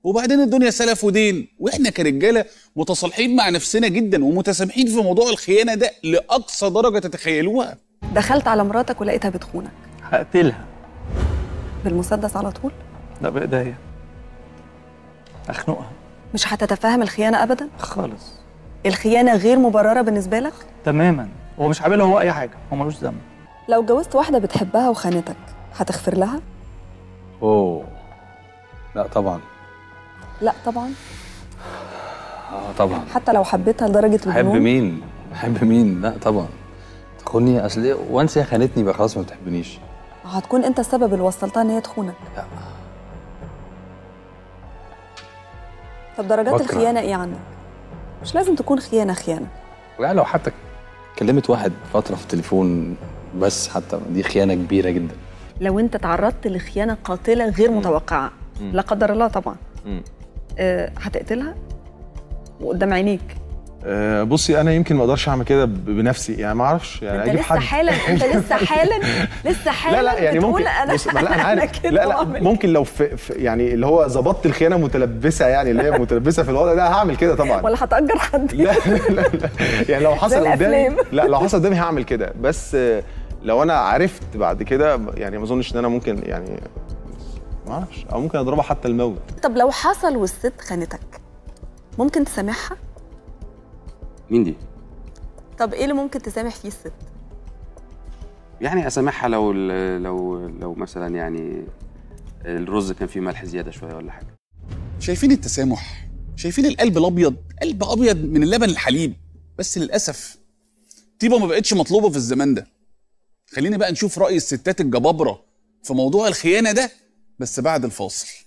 وبعدين الدنيا سلف ودين واحنا كرجاله متصالحين مع نفسنا جدا ومتسامحين في موضوع الخيانه ده لاقصى درجه تتخيلوها دخلت على مراتك ولقيتها بتخونك هقتلها بالمسدس على طول لا بايديا اخنقها مش هتتفهم الخيانه ابدا خالص الخيانه غير مبرره بالنسبه لك تماما هو مش عاملها هو اي حاجه هو ملوش ذنب لو اتجوزت واحده بتحبها وخانتك هتغفر لها اوه لا طبعا لا طبعا اه طبعا حتى لو حبيتها لدرجه احب الجنون مين احب مين لا طبعا تخوني اصل إيه؟ وانس هي خانتني يبقى خلاص ما بتحبنيش هتكون انت السبب اللي وصلتها ان هي تخونك لا طب درجات بكره. الخيانه ايه عندك مش لازم تكون خيانه خيانه لا لو حتى كلمت واحد فتره في التليفون بس حتى دي خيانه كبيره جدا لو انت تعرضت لخيانه قاتله غير متوقعه لا قدر الله طبعا مم. أه هتقتلها وقدام عينيك آه، بصي انا يمكن ما اقدرش اعمل كده ب- بنفسي يعني ما اعرفش يعني انت اجيب لسه حد حالا انت لسه حالا لسه حالا لا لا يعني بتقول ممكن انا بص لا انا عارف كده لا لا وأعمل. ممكن لو في, في يعني اللي هو ظبطت الخيانه متلبسه يعني اللي هي متلبسه في الوضع ده هعمل كده طبعا ولا هتأجر حد لا لا لا يعني لو حصل زي قدامي الأفلام. لا لو حصل قدامي هعمل كده بس آه، لو انا عرفت بعد كده يعني ما اظنش ان انا ممكن يعني ما اعرفش او ممكن اضربها حتى الموت طب لو حصل والست خانتك ممكن تسامحها مين دي؟ طب ايه اللي ممكن تسامح فيه الست يعني اسامحها لو لو لو مثلا يعني الرز كان فيه ملح زياده شويه ولا حاجه شايفين التسامح شايفين القلب الابيض قلب ابيض من اللبن الحليب بس للاسف طيبه ما بقتش مطلوبه في الزمان ده خلينا بقى نشوف راي الستات الجبابره في موضوع الخيانه ده بس بعد الفاصل